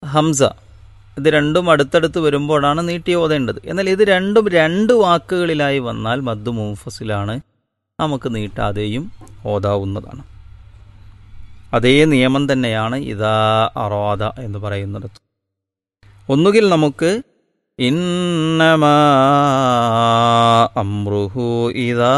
ഹംസ ഇത് രണ്ടും അടുത്തടുത്ത് വരുമ്പോഴാണ് നീട്ടി ഓതേണ്ടത് എന്നാൽ ഇത് രണ്ടും രണ്ട് വാക്കുകളിലായി വന്നാൽ മദ്ദു മുഫസിലാണ് നമുക്ക് നീട്ടാതെയും ഓതാവുന്നതാണ് അതേ നിയമം തന്നെയാണ് ഇതാ അറോദ എന്ന് പറയുന്നിടത്ത് ഒന്നുകിൽ നമുക്ക് ഇന്നമാ അമ്രുഹു ഇതാ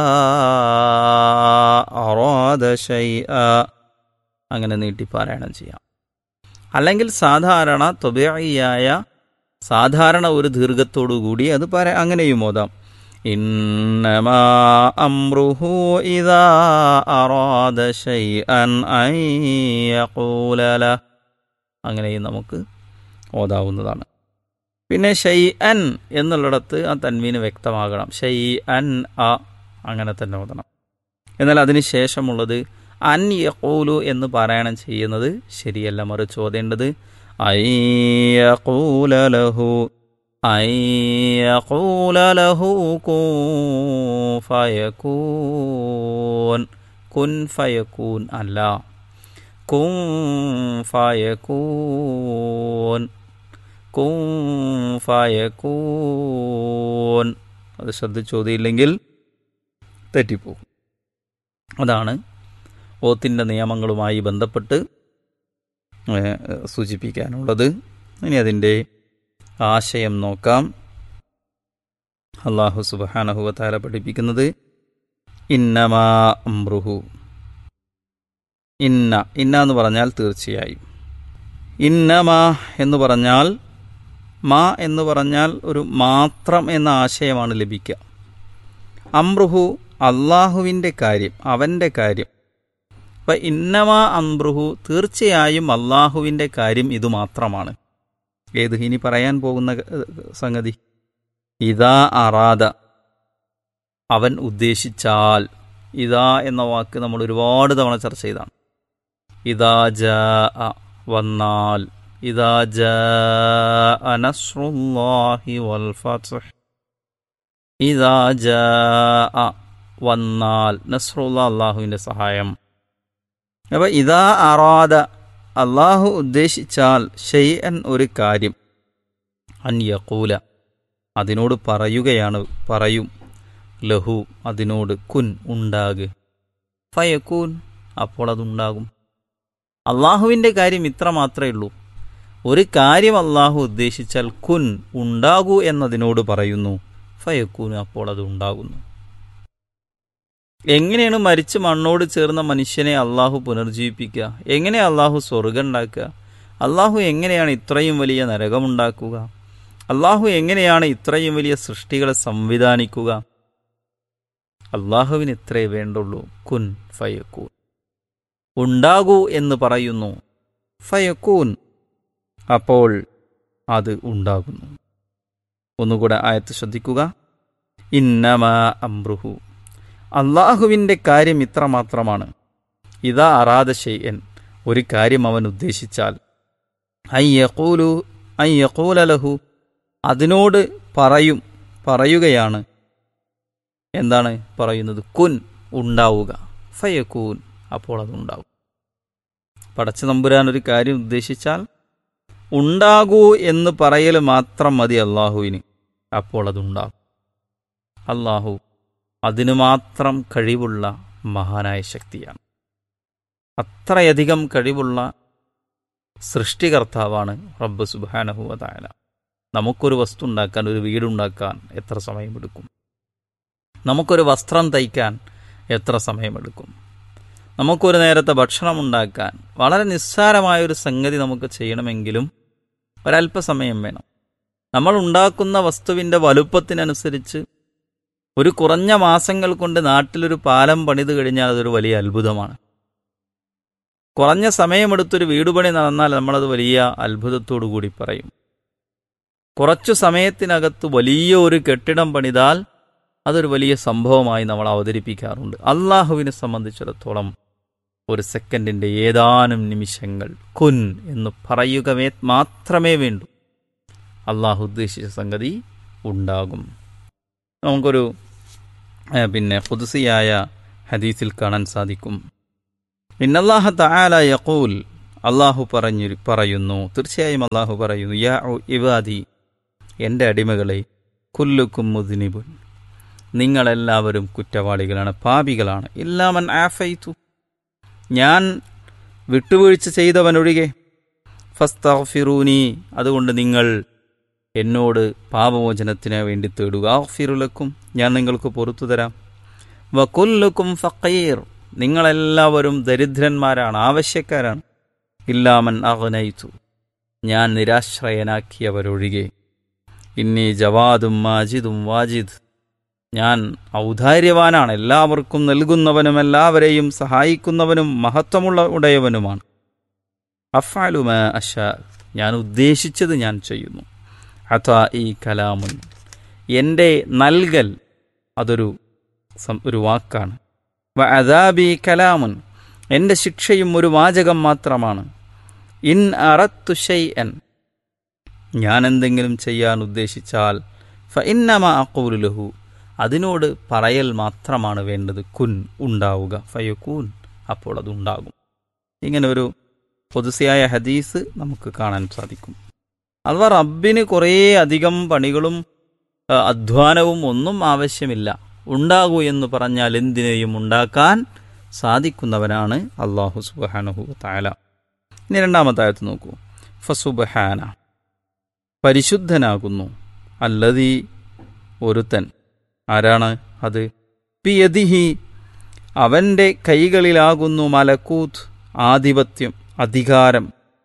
അറോദ ഷൈഅ അങ്ങനെ നീട്ടി പാരായണം ചെയ്യാം അല്ലെങ്കിൽ സാധാരണ തൊബയായ സാധാരണ ഒരു ദീർഘത്തോടു കൂടി അത് പറ അങ്ങനെയും ഓതാം ഇന്നമാ അമ്രുഹു ഇദാ അറാദ ശൈഅൻ അൻ യഖൂല ലഹ്. അങ്ങനെയും നമുക്ക് ഓതാവുന്നതാണ് പിന്നെ ഷൈ അൻ എന്നുള്ളിടത്ത് ആ തൻവീന് വ്യക്തമാകണം ഷൈ അൻ അ അങ്ങനെ തന്നെ ഓതണം എന്നാൽ അതിന് ശേഷമുള്ളത് അൻ യഖൂലു എന്ന് പാരായണം ചെയ്യുന്നത് ശരിയല്ല മറിച്ച് ഓതേണ്ടത് ഐ യഖൂല ലഹു ഐ യഖൂല ലഹു കുൻ ഫയകൂൻ കുൻ ഫയകൂൻ അല്ല കുൻ ഫയകൂൻ കുൻ ഫയകൂൻ അത് ശ്രദ്ധിച്ചോതിയില്ലെങ്കിൽ തെറ്റിപ്പോകും അതാണ് ഓത്തിൻ്റെ നിയമങ്ങളുമായി ബന്ധപ്പെട്ട് ഏഹ്, സൂചിപ്പിക്കാനുള്ളത് ഇനി അതിൻ്റെ ആശയം നോക്കാം അള്ളാഹു സുബാനഹുവത്താല പഠിപ്പിക്കുന്നത് ഇന്നമാ അമ്രുഹു ഇന്ന ഇന്ന എന്ന് പറഞ്ഞാൽ തീർച്ചയായും ഇന്നമാ എന്ന് പറഞ്ഞാൽ മാ എന്ന് പറഞ്ഞാൽ ഒരു മാത്രം എന്ന ആശയമാണ് ലഭിക്കുക അമ്രുഹു അള്ളാഹുവിൻ്റെ കാര്യം അവൻ്റെ കാര്യം അപ്പം ഇന്നമാ അംബ്രുഹു തീർച്ചയായും അള്ളാഹുവിൻ്റെ കാര്യം ഇത് മാത്രമാണ് ഏത് ഇനി പറയാൻ പോകുന്ന ഏഹ്, സംഗതി ഇതാ അറാദ അവൻ ഉദ്ദേശിച്ചാൽ ഇതാ എന്ന വാക്ക് നമ്മൾ ഒരുപാട് തവണ ചർച്ച ചെയ്താണ് ഇതാ ജ വന്നാൽ ഇതാ ജ നസ്റുല്ലാഹി വൽ ഫത്ഹ് ഇതാ ജ വന്നാൽ നസ്രുള്ള അള്ളാഹുവിൻ്റെ സഹായം അപ്പൊ ഇതാ അറാദ അള്ളാഹു ഉദ്ദേശിച്ചാൽ ഷെയ്അൻ ഒരു കാര്യം അൻ യക്കൂല അതിനോട് പറയുകയാണ് പറയും ലഹു അതിനോട് കുൻ ഉണ്ടാക് ഫയക്കൂൻ അപ്പോൾ അതുണ്ടാകും അള്ളാഹുവിൻ്റെ കാര്യം ഇത്ര മാത്രമേ ഉള്ളൂ ഒരു കാര്യം അള്ളാഹു ഉദ്ദേശിച്ചാൽ കുൻ ഉണ്ടാകൂ എന്നതിനോട് പറയുന്നു ഫയക്കൂൻ അപ്പോൾ അത് ഉണ്ടാകുന്നു എങ്ങനെയാണ് മരിച്ച് മണ്ണോട് ചേർന്ന മനുഷ്യനെ അള്ളാഹു പുനർജീവിപ്പിക്കുക എങ്ങനെ അള്ളാഹു സ്വർഗം ഉണ്ടാക്കുക അള്ളാഹു എങ്ങനെയാണ് ഇത്രയും വലിയ നരകമുണ്ടാക്കുക അള്ളാഹു എങ്ങനെയാണ് ഇത്രയും വലിയ സൃഷ്ടികളെ സംവിധാനിക്കുക അള്ളാഹുവിന് ഇത്രേ വേണ്ടുള്ളൂ കുൻ ഫയക്കൂൻ ഉണ്ടാകൂ എന്ന് പറയുന്നു ഫയക്കൂൻ അപ്പോൾ അത് ഉണ്ടാകുന്നു ഒന്നുകൂടെ ആയത്ത് ശ്രദ്ധിക്കുക ഇന്നമാ അംബ്രുഹു അള്ളാഹുവിൻ്റെ കാര്യം ഇത്ര മാത്രമാണ് ഇതാ അറാദ ഷെയ്യൻ ഒരു കാര്യം അവൻ ഉദ്ദേശിച്ചാൽ അയ്യക്കൂലു അയ്യക്കൂലലഹു അതിനോട് പറയും പറയുകയാണ് എന്താണ് പറയുന്നത് കുൻ ഉണ്ടാവുക ഫയക്കൂൻ അപ്പോൾ അതുണ്ടാവും പടച്ച നമ്പുരാൻ ഒരു കാര്യം ഉദ്ദേശിച്ചാൽ ഉണ്ടാകൂ എന്ന് പറയൽ മാത്രം മതി അള്ളാഹുവിന് അപ്പോൾ അതുണ്ടാകും അള്ളാഹു അതിനു മാത്രം കഴിവുള്ള മഹാനായ ശക്തിയാണ് അത്രയധികം കഴിവുള്ള സൃഷ്ടികർത്താവാണ് റബ്ബ് സുബാനഹുവതായ നമുക്കൊരു വസ്തു ഉണ്ടാക്കാൻ ഒരു വീടുണ്ടാക്കാൻ എത്ര സമയമെടുക്കും നമുക്കൊരു വസ്ത്രം തയ്ക്കാൻ എത്ര സമയമെടുക്കും നമുക്കൊരു നേരത്തെ ഭക്ഷണം ഉണ്ടാക്കാൻ വളരെ നിസ്സാരമായൊരു സംഗതി നമുക്ക് ചെയ്യണമെങ്കിലും ഒരല്പസമയം വേണം നമ്മൾ ഉണ്ടാക്കുന്ന വസ്തുവിൻ്റെ വലുപ്പത്തിനനുസരിച്ച് ഒരു കുറഞ്ഞ മാസങ്ങൾ കൊണ്ട് നാട്ടിലൊരു പാലം പണിത് കഴിഞ്ഞാൽ അതൊരു വലിയ അത്ഭുതമാണ് കുറഞ്ഞ സമയമെടുത്തൊരു വീടുപണി നടന്നാൽ നമ്മളത് വലിയ അത്ഭുതത്തോടു കൂടി പറയും കുറച്ചു സമയത്തിനകത്ത് വലിയ ഒരു കെട്ടിടം പണിതാൽ അതൊരു വലിയ സംഭവമായി നമ്മൾ അവതരിപ്പിക്കാറുണ്ട് അള്ളാഹുവിനെ സംബന്ധിച്ചിടത്തോളം ഒരു സെക്കൻഡിന്റെ ഏതാനും നിമിഷങ്ങൾ കുൻ എന്ന് പറയുക മേ- മാത്രമേ വേണ്ടൂ അള്ളാഹു ഉദ്ദേശിച്ച സംഗതി ഉണ്ടാകും നമുക്കൊരു ഏ, പിന്നെ പുതുസിയായ ഹദീസിൽ കാണാൻ സാധിക്കും ഇന്നല്ലാഹ തആല യഖൂൽ അള്ളാഹു പറഞ്ഞു പറയുന്നു തീർച്ചയായും അള്ളാഹു പറയുന്നു യാ ഇവാദി എൻ്റെ അടിമകളെ കുല്ലുക്കും മുദ്നിബുൻ നിങ്ങളെല്ലാവരും കുറ്റവാളികളാണ് പാപികളാണ് ഇല്ലാമൻ ആഫൈത്തു ഞാൻ വിട്ടുവീഴ്ച ചെയ്തവനൊഴികെ ഫസ്തഫിറൂനി അതുകൊണ്ട് നിങ്ങൾ എന്നോട് പാപമോചനത്തിന് വേണ്ടി തേടുക ആഫിറുലക്കും ഞാൻ നിങ്ങൾക്ക് പുറത്തു തരാം വക്കുല്ലുക്കും ഫക്കീർ നിങ്ങളെല്ലാവരും ദരിദ്രന്മാരാണ് ആവശ്യക്കാരാണ് ഇല്ലാമൻ അഗ്നയിച്ചു ഞാൻ നിരാശ്രയനാക്കിയവരൊഴികെ ഇന്നി ജവാദും മാജിദും വാജിദ് ഞാൻ ഔദാര്യവാനാണ് എല്ലാവർക്കും നൽകുന്നവനും എല്ലാവരെയും സഹായിക്കുന്നവനും മഹത്വമുള്ള ഉടയവനുമാണ് അഫാലുമ അഷ ഞാൻ ഉദ്ദേശിച്ചത് ഞാൻ ചെയ്യുന്നു അഥ ഈ കലാമുൻ എൻ്റെ നൽകൽ അതൊരു സം- ഒരു വാക്കാണ് വ അദാബി കലാമുൻ എൻ്റെ ശിക്ഷയും ഒരു വാചകം മാത്രമാണ് ഇൻ അറത്തു ഷൈഅൻ ഞാൻ എന്തെങ്കിലും ചെയ്യാൻ ഉദ്ദേശിച്ചാൽ ഫ ഇന്നമ അക്കൂലു ലഹു അതിനോട് പറയൽ മാത്രമാണ് വേണ്ടത് കുൻ ഉണ്ടാവുക ഫയക്കൂൻ അപ്പോൾ അത് ഉണ്ടാകും ഇങ്ങനെ ഒരു പൊതുസിയായ ഹദീസ് നമുക്ക് കാണാൻ സാധിക്കും അഥവാ റബ്ബിന് കുറേ അധികം പണികളും ആ, അധ്വാനവും ഒന്നും ആവശ്യമില്ല ഉണ്ടാകൂ എന്ന് പറഞ്ഞാൽ എന്തിനേയും ഉണ്ടാക്കാൻ സാധിക്കുന്നവനാണ് അള്ളാഹു സുബാനഹു താല ഇനി രണ്ടാമത്തായത്ത് നോക്കൂ ഫസുബഹാന പരിശുദ്ധനാകുന്നു അല്ലതി ഒരുത്തൻ ആരാണ് അത് പിയതിഹി അവന്റെ കൈകളിലാകുന്നു മലക്കൂത്ത് ആധിപത്യം അധികാരം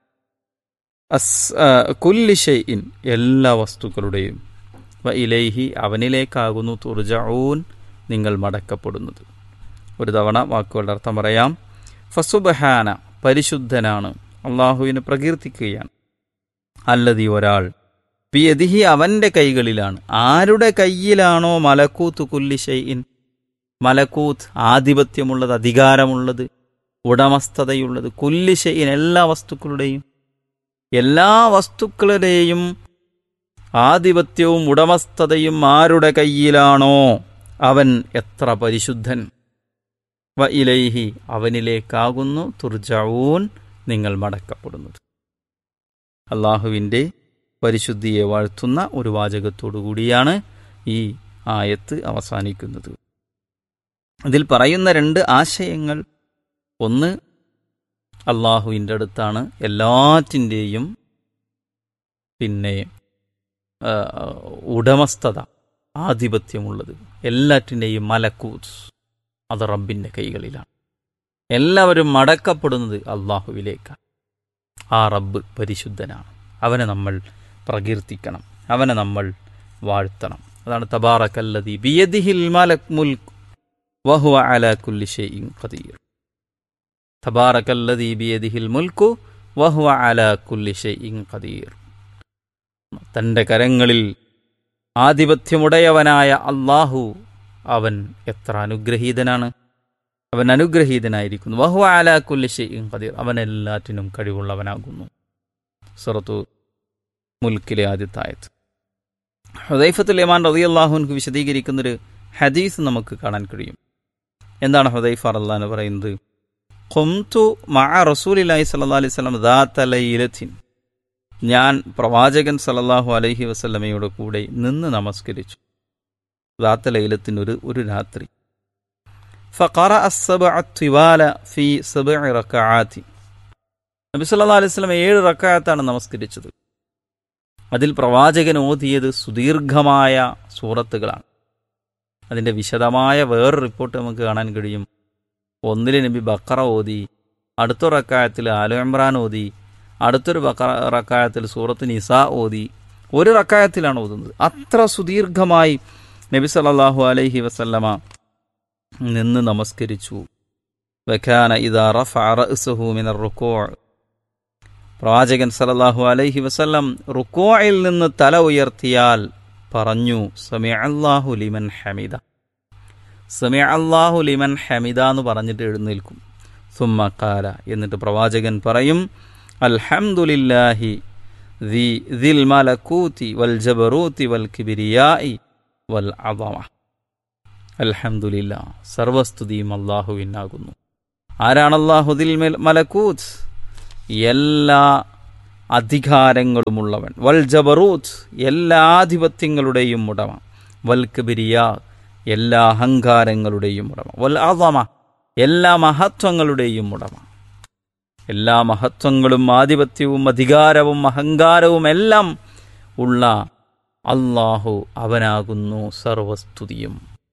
അസ് ആ, കുല്ലി ഷൈഇൻ എല്ലാ വസ്തുക്കളുടെയും വ ഇലൈഹി അവനിലേക്കാകുന്നു തുർജഊൻ നിങ്ങൾ മടക്കപ്പെടുന്നത് ഒരു തവണ വാക്കുകളുടെ അർത്ഥം പറയാം ഫസുബഹാന പരിശുദ്ധനാണ് അള്ളാഹുവിനെ പ്രകീർത്തിക്കുകയാണ് അല്ലതി ഒരാൾ പിയതിഹി അവന്റെ കൈകളിലാണ് ആരുടെ കയ്യിലാണോ മലക്കൂത്ത് കുല്ലി ഷൈഇൻ മലക്കൂത്ത് ആധിപത്യമുള്ളത് അധികാരമുള്ളത് ഉടമസ്ഥതയുള്ളത് കുല്ലി ഷൈഇൻ എല്ലാ വസ്തുക്കളുടെയും എല്ലാ വസ്തുക്കളുടെയും ആധിപത്യവും ഉടമസ്ഥതയും ആരുടെ കയ്യിലാണോ അവൻ എത്ര പരിശുദ്ധൻ വ ഇലൈഹി അവനിലേക്കാകുന്നു തുർജഊൻ നിങ്ങൾ മടക്കപ്പെടുന്നത് അള്ളാഹുവിൻ്റെ പരിശുദ്ധിയെ വാഴ്ത്തുന്ന ഒരു വാചകത്തോടു കൂടിയാണ് ഈ ആയത്ത് അവസാനിക്കുന്നത് ഇതിൽ പറയുന്ന രണ്ട് ആശയങ്ങൾ ഒന്ന് അള്ളാഹുവിൻ്റെ അടുത്താണ് എല്ലാറ്റിൻ്റെയും പിന്നെ ആ, ഉടമസ്ഥത ആധിപത്യമുള്ളത് എല്ലാറ്റിൻ്റെയും മലക്കൂത്ത് അത് റബ്ബിൻ്റെ കൈകളിലാണ് എല്ലാവരും മടക്കപ്പെടുന്നത് അള്ളാഹുവിലേക്കാണ് ആ റബ്ബ് പരിശുദ്ധനാണ് അവനെ നമ്മൾ പ്രകീർത്തിക്കണം അവനെ നമ്മൾ വാഴ്ത്തണം അതാണ് തബാറക്കല്ലതി ബിയദിഹിൽ മലക് മുൽക്ക് വഹുവ അല കുല്ലി ഷൈഇൻ ഖദീർ തബാറക്കല്ലതി ബിയദിഹിൽ മുൽക്കു വഹുവ അല കുല്ലി ഷൈഇൻ ഖദീർ തൻ്റെ കരങ്ങളിൽ ആധിപത്യമുടയവനായ അള്ളാഹു അവൻ എത്ര അനുഗ്രഹീതനാണ് അവൻ അനുഗ്രഹീതനായിരിക്കുന്നു വഹു അല കുല്ലി ഷൈഇൻ ഖദീർ അവൻ എല്ലാറ്റിനും കഴിവുള്ളവനാകുന്നു സുറത്തു മുൽക്കിലെ ആദ്യത്തെ ആയത്ത് ഹുദൈഫത്തുൽ യമാൻ റതി അള്ളാഹുൻക്ക് വിശദീകരിക്കുന്നൊരു ഹദീസ് നമുക്ക് കാണാൻ കഴിയും എന്താണ് ഹുദൈഫ അള്ളഹാൻ പറയുന്നത് ഖുംതു മഅ റസൂലില്ലാഹി സല്ലല്ലാഹു അലൈഹി വസല്ലം ദാത ലൈലത്തിൻ ഞാൻ പ്രവാചകൻ സല്ലല്ലാഹു അലൈഹി വസല്ലമയുടെ കൂടെ നിന്ന് നമസ്കരിച്ചു ദാത്ത ലൈലത്തിന് ഒരു ഒരു രാത്രി ഫഖറ അസ്സബഅ തിവാല ഫി സബഇ റകഅാതി നബി സല്ലല്ലാഹു അലൈഹി വസല്ലം ഏഴ് റക്അത്താണ് നമസ്കരിച്ചത് അതിൽ പ്രവാചകൻ ഓതിയത് സുദീർഘമായ സൂറത്തുകളാണ് അതിൻ്റെ വിശദമായ വേറൊരു റിപ്പോർട്ട് നമുക്ക് കാണാൻ കഴിയും ഒന്നിൽ നബി ബക്കറ ഓതി അടുത്ത റക്കായത്തിൽ ആലു ഇമ്രാൻ ഓതി അടുത്തൊരു ബക്കറ റക്കായത്തിൽ സൂറത്ത് നിസ ഓതി ഒരു റക്കായത്തിലാണ് ഓതുന്നത് അത്ര സുദീർഘമായി നബി സല്ലല്ലാഹു അലൈഹി വസല്ലമ നിന്ന് നമസ്കരിച്ചു വഖാന ഇദാ റഫഅ റഅ്സഹു മിനർ റുക്കൂ' പ്രവാചകൻ സല്ലല്ലാഹു അലൈഹി വസല്ലം റുക്കോയിൽ നിന്ന് തല ഉയർത്തിയാൽ പറഞ്ഞു സമയ അള്ളാഹു ലിമൻ ഹമിദ സമയ അള്ളാഹു ലിമൻ ഹമിദ എന്ന് പറഞ്ഞിട്ട് എഴുന്നേൽക്കും സുമ്മ കാല എന്നിട്ട് പ്രവാചകൻ പറയും അൽഹംദുലില്ലാഹി ദി ദിൽ മലക്കൂത്തി വൽ ജബറൂത്തി വൽ കിബിരിയായി വൽ അദമ അൽഹംദുലില്ല സർവസ്തുതിയും അള്ളാഹുവിനാകുന്നു ആരാണ് അള്ളാഹു ദിൽ മലക്കൂത്ത് എല്ലാ അധികാരങ്ങളുമുള്ളവൻ വൽ ജബറൂത്ത് എല്ലാ ആധിപത്യങ്ങളുടെയും ഉടമ വൽ കബിരിയ എല്ലാ അഹങ്കാരങ്ങളുടെയും ഉടമ വൽ അദമ എല്ലാ മഹത്വങ്ങളുടെയും ഉടമ എല്ലാ മഹത്വങ്ങളും ആധിപത്യവും അധികാരവും അഹങ്കാരവും എല്ലാം ഉള്ള അള്ളാഹു അവനാകുന്നു സർവസ്തുതിയും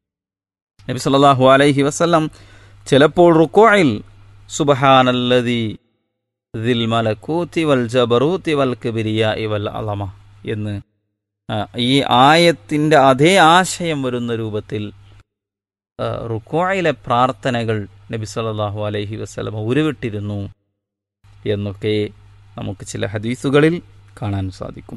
നബി സല്ലല്ലാഹു അലൈഹി വസല്ലം ചിലപ്പോൾ റുക്കോയിൽ സുബഹാനല്ലതി ദിൽ മലക്കൂത്തി വൽ ജബറൂത്തി വൽ കിബിരിയായി വൽ അലമ എന്ന് ആ, ഈ ആയത്തിൻ്റെ അതേ ആശയം വരുന്ന രൂപത്തിൽ ആ, റുക്കോയിലെ പ്രാർത്ഥനകൾ നബി സല്ലല്ലാഹു അലൈഹി വസല്ലം ഉരുവിട്ടിരുന്നു എന്നൊക്കെ നമുക്ക് ചില ഹദീസുകളിൽ കാണാൻ സാധിക്കും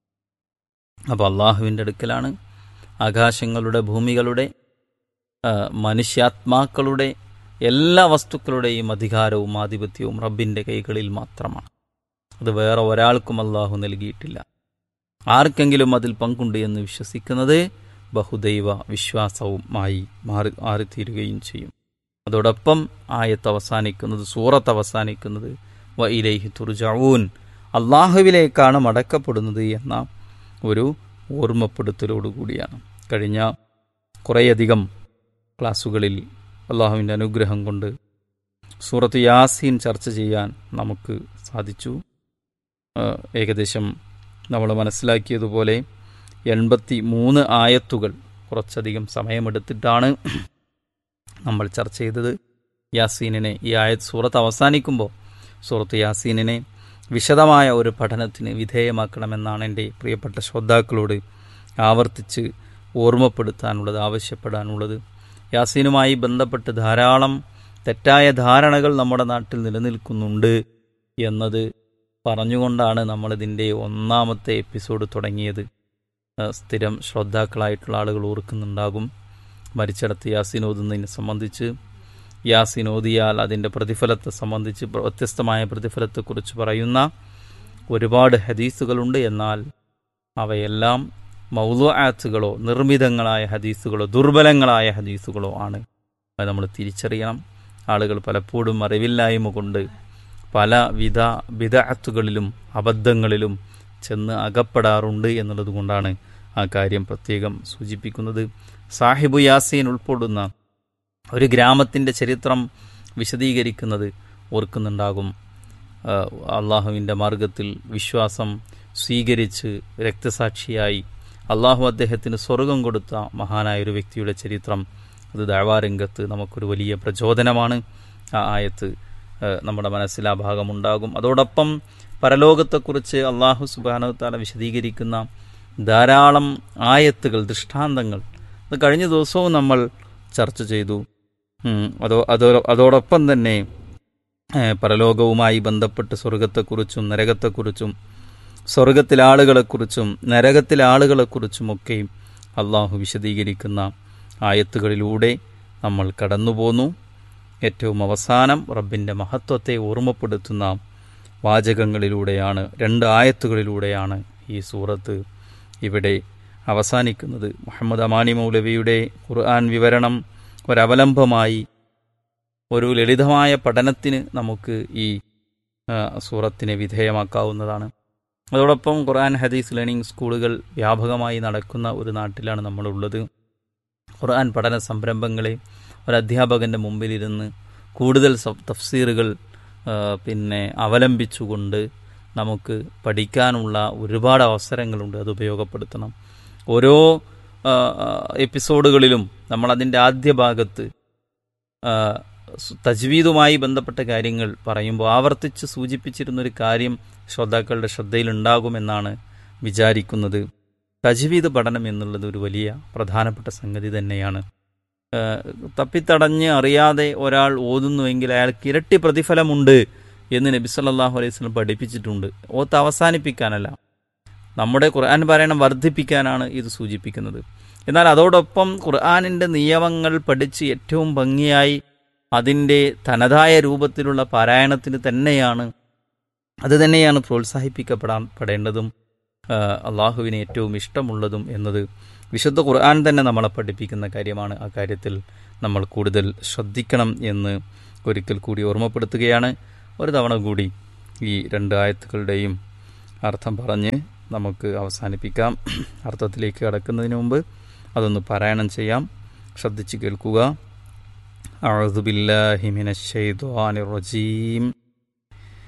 അപ്പോൾ അള്ളാഹുവിൻ്റെ അടുക്കലാണ് ആകാശങ്ങളുടെ ഭൂമികളുടെ ആ, മനുഷ്യാത്മാക്കളുടെ എല്ലാ വസ്തുക്കളുടെയും അധികാരവും ആധിപത്യവും റബ്ബിൻ്റെ കൈകളിൽ മാത്രമാണ് അത് വേറെ ഒരാൾക്കും അള്ളാഹു നൽകിയിട്ടില്ല ആർക്കെങ്കിലും അതിൽ പങ്കുണ്ട് എന്ന് വിശ്വസിക്കുന്നത് ബഹുദൈവ വിശ്വാസവുമായി മാറി മാറിത്തീരുകയും ചെയ്യും അതോടൊപ്പം ആയത്ത് അവസാനിക്കുന്നത് സൂറത്ത് അവസാനിക്കുന്നത് വ ഇലൈഹി തുർജഊൻ അള്ളാഹുവിലേക്കാണ് മടക്കപ്പെടുന്നത് എന്ന ഒരു ഓർമ്മപ്പെടുത്തലോടുകൂടിയാണ് കഴിഞ്ഞ കുറേയധികം ക്ലാസ്സുകളിൽ അള്ളാഹുവിൻ്റെ അനുഗ്രഹം കൊണ്ട് സൂറത്ത് യാസീൻ ചർച്ച ചെയ്യാൻ നമുക്ക് സാധിച്ചു ആ, ഏകദേശം നമ്മൾ മനസ്സിലാക്കിയതുപോലെ എൺപത്തി മൂന്ന് ആയത്തുകൾ കുറച്ചധികം സമയമെടുത്തിട്ടാണ് നമ്മൾ ചർച്ച ചെയ്തത് യാസീനിനെ ഈ ആയത് സൂറത്ത് അവസാനിക്കുമ്പോൾ സൂറത്ത് യാസീനിനെ വിശദമായ ഒരു പഠനത്തിന് വിധേയമാക്കണമെന്നാണ് എൻ്റെ പ്രിയപ്പെട്ട ശ്രോതാക്കളോട് ആവർത്തിച്ച് ഓർമ്മപ്പെടുത്താനുള്ളത് ആവശ്യപ്പെടാനുള്ളത് യാസീനുമായി ബന്ധപ്പെട്ട് ധാരാളം തെറ്റായ ധാരണകൾ നമ്മുടെ നാട്ടിൽ നിലനിൽക്കുന്നുണ്ട് എന്നത് പറഞ്ഞുകൊണ്ടാണ് നമ്മളിതിൻ്റെ ഒന്നാമത്തെ എപ്പിസോഡ് തുടങ്ങിയത് ആ, സ്ഥിരം ശ്രോതാക്കളായിട്ടുള്ള ആളുകൾ ഓർക്കുന്നുണ്ടാകും മരിച്ചിടത്ത് യാസീൻ ഓതുന്നതിനെ സംബന്ധിച്ച് യാസീൻ ഓതിയാൽ അതിൻ്റെ പ്രതിഫലത്തെ സംബന്ധിച്ച് പ്ര- വ്യത്യസ്തമായ പ്രതിഫലത്തെക്കുറിച്ച് പറയുന്ന ഒരുപാട് ഹദീസുകളുണ്ട് എന്നാൽ അവയെല്ലാം മൗലു ആത്തുകളോ നിർമ്മിതങ്ങളായ ഹദീസുകളോ ദുർബലങ്ങളായ ഹദീസുകളോ ആണ് അത് നമ്മൾ തിരിച്ചറിയണം ആളുകൾ പലപ്പോഴും അറിവില്ലായ്മ കൊണ്ട് പല വിധ വിദഅത്തുകളിലും അബദ്ധങ്ങളിലും ചെന്ന് അകപ്പെടാറുണ്ട് എന്നുള്ളത് കൊണ്ടാണ് ആ കാര്യം പ്രത്യേകം സൂചിപ്പിക്കുന്നത് സാഹിബു യാസീൻ ഉൾപ്പെടുന്ന ഒരു ഗ്രാമത്തിൻ്റെ ചരിത്രം വിശദീകരിക്കുന്നത് ഓർക്കുന്നുണ്ടാകും അള്ളാഹുവിൻ്റെ മാർഗത്തിൽ വിശ്വാസം സ്വീകരിച്ച് രക്തസാക്ഷിയായി അള്ളാഹു അദ്ദേഹത്തിന് സ്വർഗം കൊടുത്ത മഹാനായ ഒരു വ്യക്തിയുടെ ചരിത്രം അത് ദാവാരംഗത്ത് നമുക്കൊരു വലിയ പ്രചോദനമാണ് ആ ആയത്ത് ആ, നമ്മുടെ മനസ്സിൽ ആ ഭാഗമുണ്ടാകും അതോടൊപ്പം പരലോകത്തെക്കുറിച്ച് അള്ളാഹു സുബാനത്താല വിശദീകരിക്കുന്ന ധാരാളം ആയത്തുകൾ ദൃഷ്ടാന്തങ്ങൾ അത് കഴിഞ്ഞ ദിവസവും നമ്മൾ ചർച്ച ചെയ്തു ഉം, അതോ അതോ അതോടൊപ്പം തന്നെ ഏഹ്, പരലോകവുമായി ബന്ധപ്പെട്ട് സ്വർഗത്തെക്കുറിച്ചും നരകത്തെക്കുറിച്ചും സ്വർഗത്തിലെ ആളുകളെക്കുറിച്ചും നരകത്തിലെ ആളുകളെക്കുറിച്ചുമൊക്കെയും അള്ളാഹു വിശദീകരിക്കുന്ന ആയത്തുകളിലൂടെ നമ്മൾ കടന്നുപോന്നു ഏറ്റവും അവസാനം റബ്ബിൻ്റെ മഹത്വത്തെ ഓർമ്മപ്പെടുത്തുന്ന വാചകങ്ങളിലൂടെയാണ് രണ്ട് ആയത്തുകളിലൂടെയാണ് ഈ സൂറത്ത് ഇവിടെ അവസാനിക്കുന്നത് മുഹമ്മദ് അമാനി മൗലവിയുടെ ഖുർആൻ വിവരണം ഒരവലംബമായി ഒരു ലളിതമായ പഠനത്തിന് നമുക്ക് ഈ ആ, സൂറത്തിനെ വിധേയമാക്കാവുന്നതാണ് അതോടൊപ്പം ഖുർആൻ ഹദീസ് ലേണിംഗ് സ്കൂളുകൾ വ്യാപകമായി നടക്കുന്ന ഒരു നാട്ടിലാണ് നമ്മളുള്ളത് ഖുർആൻ പഠന സംരംഭങ്ങളെ ഒരു അധ്യാപകൻ്റെ മുമ്പിലിരുന്ന് കൂടുതൽ സ- തഫ്സീറുകൾ ആ, പിന്നെ അവലംബിച്ചുകൊണ്ട് നമുക്ക് പഠിക്കാനുള്ള ഒരുപാട് അവസരങ്ങളുണ്ട് അത് ഉപയോഗപ്പെടുത്തണം ഓരോ ആ, ആ, എപ്പിസോഡുകളിലും നമ്മളതിൻ്റെ ആദ്യ ഭാഗത്ത് ആ, സ് തജ്വീദുമായി ബന്ധപ്പെട്ട കാര്യങ്ങൾ പറയുമ്പോൾ ആവർത്തിച്ച് സൂചിപ്പിച്ചിരുന്നൊരു കാര്യം ശ്രോതാക്കളുടെ ശ്രദ്ധയിലുണ്ടാകുമെന്നാണ് വിചാരിക്കുന്നത് തജ്വീദ് പഠനം എന്നുള്ളത് ഒരു വലിയ പ്രധാനപ്പെട്ട സംഗതി തന്നെയാണ് ആ, തപ്പിത്തടഞ്ഞ് അറിയാതെ ഒരാൾ ഓതുന്നുവെങ്കിൽ അയാൾക്ക് ഇരട്ടി പ്രതിഫലമുണ്ട് എന്ന് നബി സല്ലല്ലാഹു അലൈഹി വസല്ലം പഠിപ്പിച്ചിട്ടുണ്ട് ഓത്ത് അവസാനിപ്പിക്കാനല്ല നമ്മുടെ ഖുർആൻ പാരായണം വർദ്ധിപ്പിക്കാനാണ് ഇത് സൂചിപ്പിക്കുന്നത് എന്നാൽ അതോടൊപ്പം ഖുർആാനിൻ്റെ നിയമങ്ങൾ പഠിച്ച് ഏറ്റവും ഭംഗിയായി അതിൻ്റെ തനതായ രൂപത്തിലുള്ള പാരായണത്തിന് തന്നെയാണ് അത് തന്നെയാണ് പ്രോത്സാഹിപ്പിക്കപ്പെടാൻ പെടേണ്ടതും ആ, അള്ളാഹുവിന് ഏറ്റവും ഇഷ്ടമുള്ളതും എന്നത് വിശുദ്ധ ഖുർആൻ തന്നെ നമ്മളെ പഠിപ്പിക്കുന്ന കാര്യമാണ് ആ കാര്യത്തിൽ നമ്മൾ കൂടുതൽ ശ്രദ്ധിക്കണം എന്ന് ഒരിക്കൽ കൂടി ഓർമ്മപ്പെടുത്തുകയാണ് ഒരു തവണ കൂടി ഈ രണ്ട് ആയത്തുകളുടെയും അർത്ഥം പറഞ്ഞ് നമുക്ക് അവസാനിപ്പിക്കാം അർത്ഥത്തിലേക്ക് കടക്കുന്നതിന് മുമ്പ് അതൊന്ന് പാരായണം ചെയ്യാം ശ്രദ്ധിച്ച് കേൾക്കുക أعوذ بالله من الشيطان الرجيم